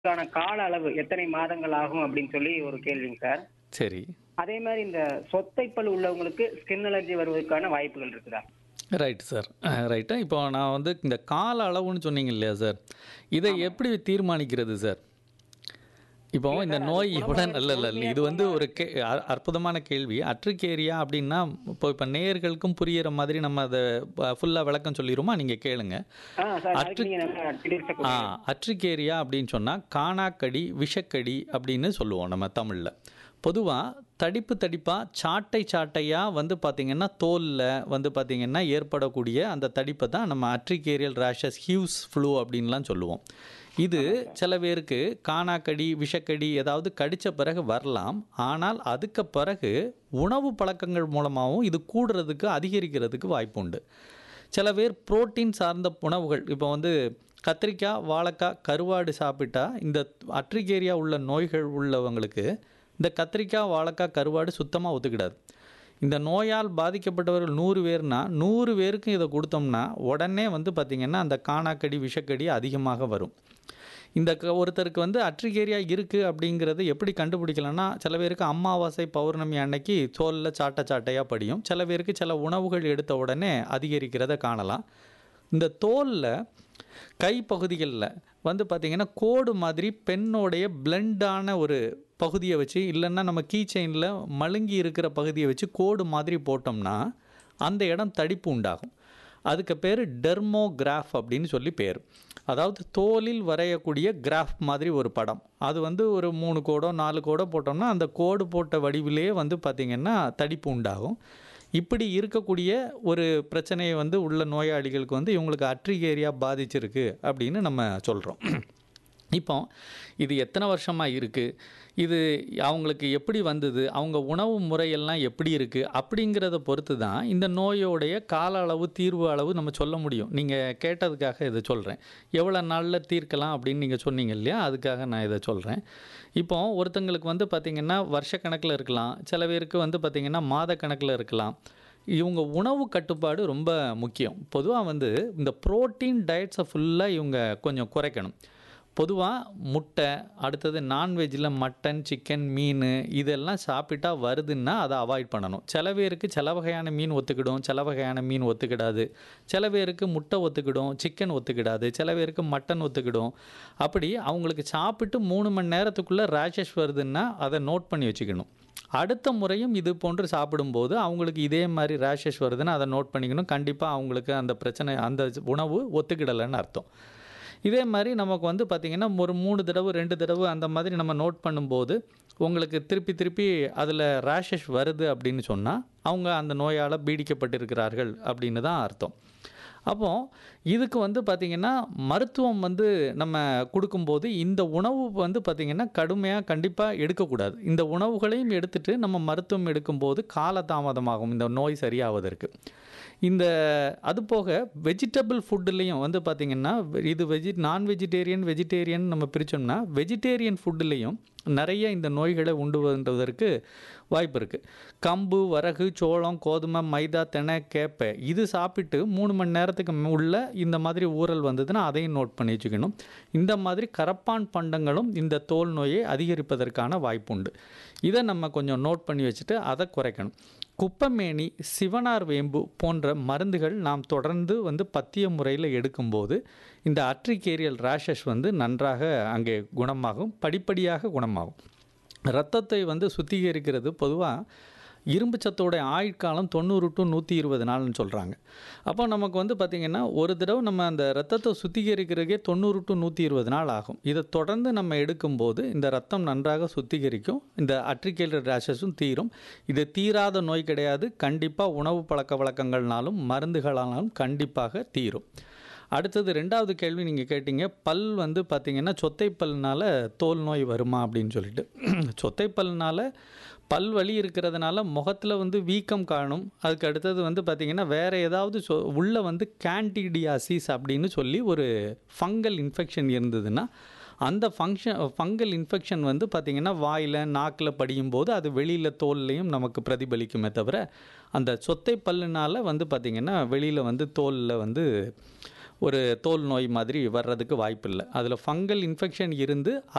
அதுக்கான கால அளவு எத்தனை மாதங்கள் ஆகும் அப்படின்னு சொல்லி ஒரு கேள்விங்க சார் சரி அதே மாதிரி இந்த சொத்தைப்பல் உள்ளவங்களுக்கு ஸ்கின் அலர்ஜி வருவதற்கான வாய்ப்புகள் இருக்குதா ரைட் சார் ரைட்டு இப்போ நான் வந்து இந்த கால அளவுன்னு சொன்னீங்க இல்லையா சார் இதை எப்படி தீர்மானிக்கிறது சார் இப்போ இந்த நோய் உடன் இல்ல இல்ல இல்ல இது வந்து ஒரு கே அ- அற்புதமான கேள்வி அட்ரிகேரியா அப்படின்னா இப்போ இப்போ நேயர்களுக்கும் புரியிற மாதிரி நம்ம அதை ஃபுல்லாக விளக்கம் சொல்லிடுமா நீங்கள் கேளுங்க ஆ சார் அதுக்கு நீங்க நல்லா டீடைல்ஸா ஆ கொடுங்க அட்ரிகேரியா அப்படின்னு சொன்னால் காணாக்கடி விஷக்கடி அப்படின்னு சொல்லுவோம் நம்ம தமிழில் பொதுவாக தடிப்பு தடிப்பாக சாட்டை சாட்டையாக வந்து பார்த்திங்கன்னா தோலில் வந்து பார்த்திங்கன்னா ஏற்படக்கூடிய அந்த தடிப்பை தான் நம்ம அட்ரிகேரியல் ரேஷஸ் ஹியூஸ் ஃப்ளூ அப்படின்லாம் சொல்லுவோம் இது சில பேருக்கு காணாக்கடி விஷக்கடி ஏதாவது கடித்த பிறகு வரலாம் ஆனால் அதுக்கு பிறகு உணவு பழக்கங்கள் மூலமாகவும் இது கூடுறதுக்கு அதிகரிக்கிறதுக்கு வாய்ப்பு உண்டு சில பேர் புரோட்டீன் சார்ந்த உணவுகள் இப்போ வந்து கத்திரிக்காய் வாழைக்காய் கருவாடு சாப்பிட்டா இந்த அட்ரிகேரியா உள்ள நோய்கள் உள்ளவங்களுக்கு இந்த கத்திரிக்காய் வாழைக்காய் கருவாடு சுத்தமாக ஒத்துக்கிடாது இந்த நோயால் பாதிக்கப்பட்டவர்கள் நூறு பேர்னா நூறு பேருக்கு இதை கொடுத்தோம்னா உடனே வந்து பார்த்திங்கன்னா அந்த காணாக்கடி விஷக்கடி அதிகமாக வரும் இந்த க- ஒருத்தருக்கு வந்து அட்ரிகேரியா இருக்குது அப்படிங்கிறது எப்படி கண்டுபிடிக்கலாம்னா சில பேருக்கு அமாவாசை பௌர்ணமி அன்னைக்கு தோலில் சாட்டை சாட்டையாக படியும் சில பேருக்கு சில உணவுகள் எடுத்த உடனே அதிகரிக்கிறத காணலாம் இந்த தோலில் கை பகுதிகளில் வந்து பார்த்திங்கன்னா கோடு மாதிரி பெண்ணோடைய பிளெண்டான ஒரு பகுதியை வச்சு இல்லைன்னா நம்ம கீ செயினில் மழுங்கி இருக்கிற பகுதியை வச்சு கோடு மாதிரி போட்டோம்னா அந்த இடம் தடிப்பு உண்டாகும் அதுக்கு பேர் டெர்மோகிராஃப் அப்படின்னு சொல்லி பேர் அதாவது தோலில் வரையக்கூடிய கிராஃப் மாதிரி ஒரு படம் அது வந்து ஒரு மூணு கோடோ நாலு கோடோ போட்டோம்னா அந்த கோடு போட்ட வடிவிலே வந்து பார்த்திங்கன்னா தடிப்பு உண்டாகும் இப்படி இருக்கக்கூடிய ஒரு பிரச்சனையை வந்து உள்ள நோயாளிகளுக்கு வந்து இவங்களுக்கு அட்ரிகேரியா பாதிச்சிருக்கு அப்படின்னு நம்ம சொல்கிறோம் இப்போ இது எத்தனை வருஷமாக இருக்குது இது அவங்களுக்கு எப்படி வந்தது அவங்க உணவு முறையெல்லாம் எப்படி இருக்குது அப்படிங்கிறத பொறுத்து தான் இந்த நோயோடைய கால அளவு தீர்வு அளவு நம்ம சொல்ல முடியும் நீங்கள் கேட்டதுக்காக இதை சொல்கிறேன் எவ்வளோ நாளில் தீர்க்கலாம் அப்படின்னு நீங்கள் சொன்னீங்க இல்லையா அதுக்காக நான் இதை சொல்கிறேன் இப்போ ஒருத்தங்களுக்கு வந்து பார்த்திங்கன்னா வருஷக்கணக்கில் இருக்கலாம் சில பேருக்கு வந்து பார்த்திங்கன்னா மாத கணக்கில் இருக்கலாம் இவங்க உணவு கட்டுப்பாடு ரொம்ப முக்கியம் பொதுவாக வந்து இந்த புரோட்டீன் டயட்ஸை ஃபுல்லாக இவங்க கொஞ்சம் குறைக்கணும் பொதுவாக முட்டை அடுத்தது நான்வெஜ்ஜில் மட்டன் சிக்கன் மீன் இதெல்லாம் சாப்பிட்டா வருதுன்னா அதை அவாய்ட் பண்ணணும் சில பேருக்கு சில வகையான மீன் ஒத்துக்கிடும் சில வகையான மீன் ஒத்துக்கிடாது சில பேருக்கு முட்டை ஒத்துக்கிடும் சிக்கன் ஒத்துக்கிடாது சில பேருக்கு மட்டன் ஒத்துக்கிடும் அப்படி அவங்களுக்கு சாப்பிட்டு மூணு மணி நேரத்துக்குள்ளே ரேஷஸ் வருதுன்னா அதை நோட் பண்ணி வச்சுக்கணும் அடுத்த முறையும் இது போன்று சாப்பிடும்போது அவங்களுக்கு இதே மாதிரி ரேஷஸ் வருதுன்னு அதை நோட் பண்ணிக்கணும் கண்டிப்பாக அவங்களுக்கு அந்த பிரச்சனை அந்த உணவு ஒத்துக்கிடலைன்னு அர்த்தம் இதே மாதிரி நமக்கு வந்து பார்த்திங்கன்னா ஒரு மூணு தடவை ரெண்டு தடவை அந்த மாதிரி நம்ம நோட் பண்ணும்போது உங்களுக்கு திருப்பி திருப்பி அதில் ரேஷஸ் வருது அப்படின்னு சொன்னால் அவங்க அந்த நோயால் பீடிக்கப்பட்டிருக்கிறார்கள் அப்படின்னு தான் அர்த்தம் அப்போ இதுக்கு வந்து பார்த்திங்கன்னா மருத்துவம் வந்து நம்ம கொடுக்கும்போது இந்த உணவு வந்து பார்த்திங்கன்னா கடுமையாக கண்டிப்பாக எடுக்கக்கூடாது இந்த உணவுகளையும் எடுத்துட்டு நம்ம மருத்துவம் எடுக்கும்போது காலதாமதமாகும் இந்த நோய் சரியாவதற்கு இந்த அது போக வெஜிடபிள் ஃபுட்டுலேயும் வந்து பார்த்திங்கன்னா இது வெஜி நான் வெஜிடேரியன் வெஜிடேரியன் நம்ம பிரித்தோம்னா வெஜிடேரியன் ஃபுட்டுலேயும் நிறைய இந்த நோய்களை உண்டு வருவதற்கு வாய்ப்பு இருக்குது கம்பு வரகு சோளம் கோதுமை மைதா தெனை கேப்பை இது சாப்பிட்டு மூணு மணி நேரத்துக்கு உள்ள இந்த மாதிரி ஊறல் வந்ததுன்னா அதையும் நோட் பண்ணி வச்சுக்கணும் இந்த மாதிரி கரப்பான் பண்டங்களும் இந்த தோல் நோயை அதிகரிப்பதற்கான வாய்ப்பு உண்டு இதை நம்ம கொஞ்சம் நோட் பண்ணி வச்சுட்டு அதை குறைக்கணும் குப்பமேனி சிவனார் வேம்பு போன்ற மருந்துகள் நாம் தொடர்ந்து வந்து பத்திய முறையில் எடுக்கும்போது இந்த அட்ரிகேரியல் ரேஷஸ் வந்து நன்றாக அங்கே குணமாகும் படிப்படியாக குணமாகும் இரத்தத்தை வந்து சுத்திகரிக்கிறது பொதுவாக இரும்பு சத்தோட ஆயுட்காலம் தொண்ணூறு டு நூற்றி இருபது நாள்னு சொல்கிறாங்க அப்போ நமக்கு வந்து பார்த்திங்கன்னா ஒரு தடவை நம்ம அந்த ரத்தத்தை சுத்திகரிக்கிறதுக்கே தொண்ணூறு டு நூற்றி இருபது நாள் ஆகும் இதை தொடர்ந்து நம்ம எடுக்கும்போது இந்த ரத்தம் நன்றாக சுத்திகரிக்கும் இந்த அட்ரிகேல் ரேஷஸும் தீரும் இது தீராத நோய் கிடையாது கண்டிப்பாக உணவு பழக்க வழக்கங்கள்னாலும் மருந்துகளாலும் கண்டிப்பாக தீரும் அடுத்தது ரெண்டாவது கேள்வி நீங்கள் கேட்டீங்க பல் வந்து பார்த்தீங்கன்னா சொத்தை பல்னால தோல் நோய் வருமா அப்படின்னு சொல்லிட்டு சொத்தை பல்னால பல் வலி இருக்கிறதுனால முகத்தில் வந்து வீக்கம் காணும் அதுக்கு அடுத்தது வந்து பார்த்திங்கன்னா வேறு ஏதாவது சொ உள்ளே வந்து கேண்டிடியாசிஸ் அப்படின்னு சொல்லி ஒரு ஃபங்கல் இன்ஃபெக்ஷன் இருந்ததுன்னா அந்த ஃபங்க்ஷன் ஃபங்கல் இன்ஃபெக்ஷன் வந்து பார்த்திங்கன்னா வாயில் நாக்கில் படியும் போது அது வெளியில் தோல்லையும் நமக்கு பிரதிபலிக்குமே தவிர அந்த சொத்தை பல்லுனால் வந்து பார்த்திங்கன்னா வெளியில் வந்து தோலில் வந்து ஒரு தோல் நோய் மாதிரி வர்றதுக்கு வாய்ப்பில்லை அதில் ஃபங்கல் இன்ஃபெக்ஷன் இருந்து